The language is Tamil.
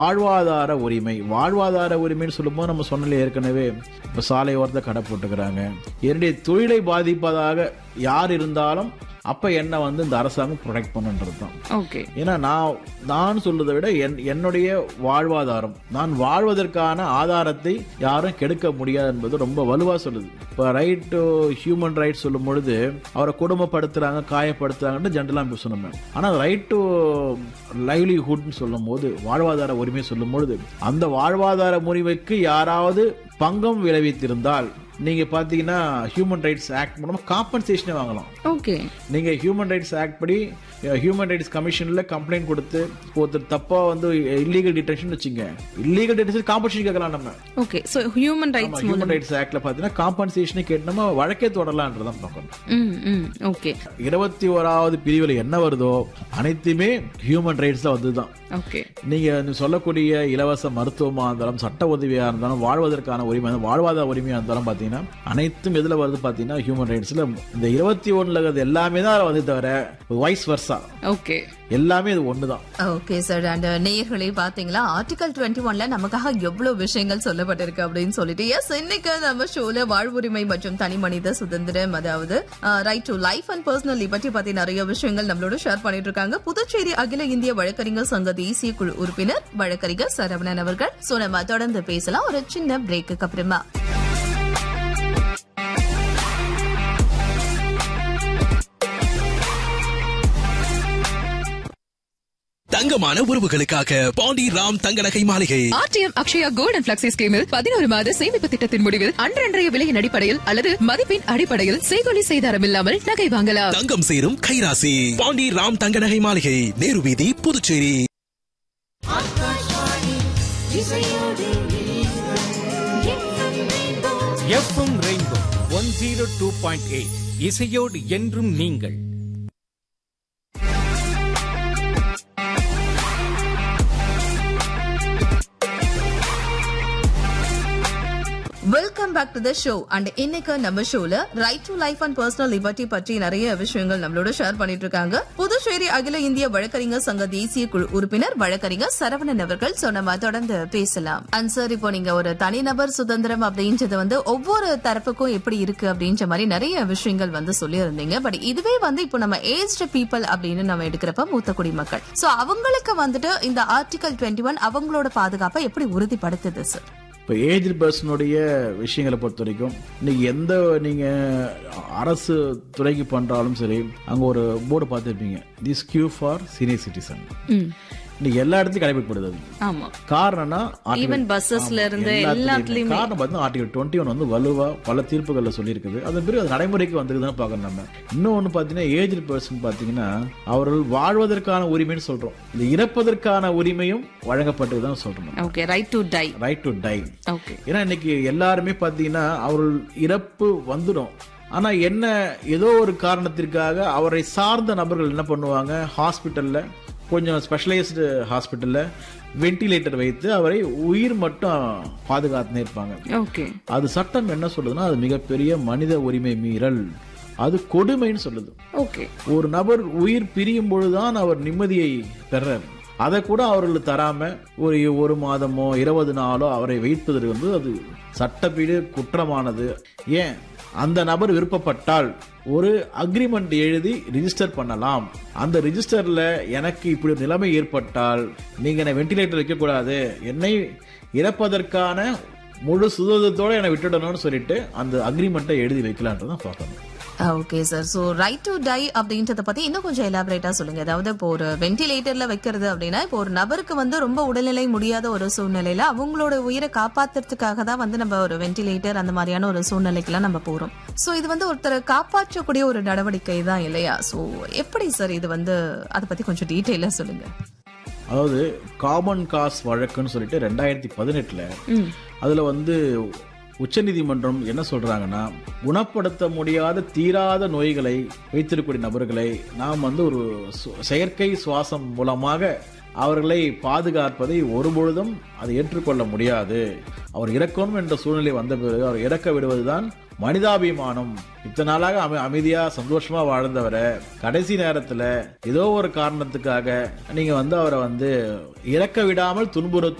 வாழ்வாதார உரிமை வாழ்வாதார உரிமைன்னு சொல்லும்போது நம்ம சொன்னல ஏற்கனவே இப்ப சாலை ஓரத்தை கடை போட்டுக்கிறாங்க என்னுடைய தொழிலை பாதிப்பதாக யார் இருந்தாலும் அப்ப என்ன வந்து இந்த அரசாங்கம் ப்ரொடெக்ட் பண்ணுன்றது தான் ஓகே ஏன்னா நான் நான் சொல்றதை விட என் என்னுடைய வாழ்வாதாரம் நான் வாழ்வதற்கான ஆதாரத்தை யாரும் கெடுக்க முடியாது என்பது ரொம்ப வலுவா சொல்லுது இப்போ ரைட் டு ஹியூமன் ரைட்ஸ் சொல்லும் பொழுது அவரை கொடுமைப்படுத்துறாங்க காயப்படுத்துறாங்கன்னு ஜென்ரலாக பேசணும் ஆனால் ரைட் டு லைவ்லிஹுட்னு சொல்லும் போது வாழ்வாதார உரிமை சொல்லும் பொழுது அந்த வாழ்வாதார உரிமைக்கு யாராவது பங்கம் விளைவித்திருந்தால் நீங்க பாத்தீங்கன்னா ஹியூமன் ரைட்ஸ் ஆக்ட் மூலமா காம்பன்சேஷனே வாங்கலாம் ஓகே நீங்க ஹியூமன் ரைட்ஸ் ஆக்ட் படி ஹியூமன் ரைட்ஸ் கமிஷன்ல கம்ப்ளைண்ட் கொடுத்து ஒருத்தர் தப்பா வந்து இல்லீகல் டிடென்ஷன் வச்சுங்க இல்லீகல் டிடென்ஷன் காம்பன்சேஷன் கேட்கலாம் நம்ம okay so human rights human rights ஆக்ட்ல பாத்தீங்கன்னா காம்பன்சேஷனை கேட்டு நம்ம வழக்கே தொடரலான்றதான் பார்க்கணும் ம் ம் ஓகே இருபத்தி ஓராவது பிரிவில் என்ன வருதோ அனைத்துமே ஹியூமன் ரைட்ஸ்ல வந்துதான் ஓகே நீங்க சொல்லக்கூடிய இலவச மருத்துவமா இருந்தாலும் சட்ட உதவியா இருந்தாலும் வாழ்வதற்கான உரிமை வாழ்வாதார உரிமையா இருந்தாலும் பாத்தீங்கன்னா அனைத்தும் எதுல வருது பாத்தீங்கன்னா ஹியூமன் ரைட்ஸ்ல இந்த இருபத்தி ஒண்ணுல இருக்கிறது எல்லாமே தான் வந்து தவிர வைஸ் வர்சா ஓகே எல்லாமே இது ஒண்ணுதான் ஓகே சார் அண்ட் நேயர்களே பாத்தீங்களா ஆர்டிகல் டுவெண்ட்டி ஒன்ல நமக்காக எவ்வளவு விஷயங்கள் சொல்லப்பட்டிருக்கு அப்படின்னு சொல்லிட்டு எஸ் இன்னைக்கு நம்ம ஷோல வாழ்வுரிமை மற்றும் தனி மனித சுதந்திரம் அதாவது right to life and personal liberty பத்தி நிறைய விஷயங்கள் நம்மளோட ஷேர் பண்ணிட்டு இருக்காங்க புதுச்சேரி அகில இந்திய வழக்கறிஞர் சங்க தேசிய குழு உறுப்பினர் வழக்கறிஞர் சரவணன் அவர்கள் சோ நம்ம தொடர்ந்து பேசலாம் ஒரு சின்ன பிரேக்குக்கு அப்புறமா தங்கமான உறவுகளுக்காக பாண்டி ராம் தங்க நகை மாளிகை RTM Akshaya gold and flexi ஸ்கீமில் பதினோரு மாத சேமிப்பு திட்டத்தின் முடிவில் அன்றன்றைய விலையின் அடிப்படையில் அல்லது மதிப்பின் அடிப்படையில் செய்கொலி செய்தாரம் இல்லாமல் நகை வாங்கலாம் தங்கம் சேரும் கைராசி பாண்டி ராம் தங்க நகை மாளிகை நேரு வீதி Puducherry FM rainbow one zero two point eight இசையோடு என்றும் நீங்கள் welcome back to the show and இன்னைக்கு நம்ம ஷோல right to life and personal liberty பற்றி நிறைய விஷயங்கள் நம்மளோட ஷேர் பண்ணிட்டு இருக்காங்க புதுச்சேரி அகில இந்திய வழக்கறிஞர் சங்க தேசிய குழு உறுப்பினர் வழக்கறிஞர் சரவணன் அவர்கள் சோ நம்ம தொடர்ந்து பேசலாம் அண்ட் சார் இப்போ நீங்க ஒரு தனிநபர் சுதந்திரம் அப்படின்றது வந்து ஒவ்வொரு தரப்புக்கும் எப்படி இருக்கு அப்படின்ற மாதிரி நிறைய விஷயங்கள் வந்து சொல்லியிருந்தீங்க பட் இதுவே வந்து இப்போ நம்ம ஏஜ்டு பீப்புள் அப்படின்னு நம்ம எடுக்கிறப்ப மூத்த குடிமக்கள் சோ அவங்களுக்கு வந்துட்டு இந்த ஆர்டிகல் டுவெண்ட்டி ஒன் அவங்களோட பாதுகாப்பை எப்படி உறுதிப்படுத்துது சார் இப்போ ஏஜ் பர்சனுடைய விஷயங்களை பொறுத்த வரைக்கும் இன்னைக்கு எந்த நீங்க அரசு துறைக்கு பண்றாலும் சரி அங்க ஒரு போர்டு பார்த்துருப்பீங்க this queue for senior citizen இன்னைக்கு எல்லா இடத்துலையும் கடைபிடிக்கப்படுது அது ஆமா காரணம்னா article- Even bussesல ஆமா, இருந்து எல்லாத்துலயுமே. எல்லாத்துலயுமே. காரணம் பார்த்தீங்கன்னா ஆர்டிகல் டுவெண்ட்டி ஒன் வந்து வலுவா பல தீர்ப்புகள்ல சொல்லியிருக்குது அதன் பிறகு அது நடைமுறைக்கு வந்திருக்குதான் பார்க்கணும் நம்ம இன்னொன்னு பார்த்தீங்கன்னா ஏஜ் பர்சன் பார்த்தீங்கன்னா அவர்கள் வாழ்வதற்கான உரிமைன்னு சொல்றோம் இந்த இறப்பதற்கான உரிமையும் வழங்கப்பட்டதுதான் சொல்றோம் நம்ம. Okay right to die right to die okay ஏன்னா இன்னைக்கு எல்லாருமே பார்த்தீங்கன்னா அவர்கள் இறப்பு வந்துடும் ஆனா என்ன ஏதோ ஒரு காரணத்திற்காக அவரை சார்ந்த நபர்கள் என்ன பண்ணுவாங்க ஹாஸ்பிட்டல்ல கொஞ்சம் ஸ்பெஷலைஸ்டு ஹாஸ்பிட்டல்ல வென்டிலேட்டர் வைத்து அவரை உயிர் மட்டும் பாதுகாத்துனே இருப்பாங்க ஓகே அது சட்டம் என்ன சொல்லுதுன்னா அது மிகப்பெரிய மனித உரிமை மீறல் அது கொடுமைன்னு சொல்லுது ஓகே ஒரு நபர் உயிர் பிரியும் பொழுதுதான் அவர் நிம்மதியை பெறார் அதை கூட அவர்களுக்கு தராம ஒரு ஒரு மாதமோ இருபது நாளோ அவரை வைப்பதற்கு வந்து அது சட்டப்பீடு குற்றமானது ஏன் அந்த நபர் விருப்பப்பட்டால் ஒரு அக்ரிமெண்ட் எழுதி ரிஜிஸ்டர் பண்ணலாம் அந்த ரிஜிஸ்டர்ல எனக்கு இப்படி ஒரு நிலைமை ஏற்பட்டால் நீங்க என்னை வென்டிலேட்டர் வைக்க கூடாது என்னை இறப்பதற்கான முழு சுதந்திரத்தோட என்னை விட்டுடணும்னு சொல்லிட்டு அந்த அக்ரிமெண்ட்டை எழுதி வைக்கலான்றதான் பார்க்கணும் okay sir so right to die அப்படின்றத பத்தி இன்னும் கொஞ்சம் எலாபரேட்டா சொல்லுங்க அதாவது இப்போ ஒரு வென்டிலேட்டர்ல வைக்கிறது அப்படின்னா இப்போ ஒரு நபருக்கு வந்து ரொம்ப உடல்நிலை முடியாத ஒரு சூழ்நிலையில அவங்களோட உயிரை காப்பாத்துறதுக்காக தான் வந்து நம்ம ஒரு வென்டிலேட்டர் அந்த மாதிரியான ஒரு சூழ்நிலைக்கெல்லாம் நம்ம போறோம் சோ இது வந்து ஒருத்தரை காப்பாற்றக்கூடிய ஒரு நடவடிக்கை தான் இல்லையா சோ எப்படி சார் இது வந்து அதை பத்தி கொஞ்சம் டீட்டெயிலா சொல்லுங்க அதாவது காமன் காஸ் வழக்குன்னு சொல்லிட்டு ரெண்டாயிரத்தி பதினெட்டுல அதுல வந்து உச்சநீதிமன்றம் என்ன சொல்றாங்கன்னா குணப்படுத்த முடியாத தீராத நோய்களை வைத்திருக்கக்கூடிய நபர்களை நாம் வந்து ஒரு சு- செயற்கை சுவாசம் மூலமாக அவர்களை பாதுகாப்பதை ஒருபொழுதும் அதை ஏற்றுக்கொள்ள முடியாது அவர் இறக்கணும் என்ற சூழ்நிலை வந்த பிறகு அவர் இறக்க விடுவதுதான் மனிதாபிமானம் இத்தனை நாளாக அமை அமைதியா சந்தோஷமா வாழ்ந்தவரை கடைசி நேரத்துல ஏதோ ஒரு காரணத்துக்காக நீங்க வந்து அவரை வந்து இறக்க விடாமல் துன்புறுத்தும்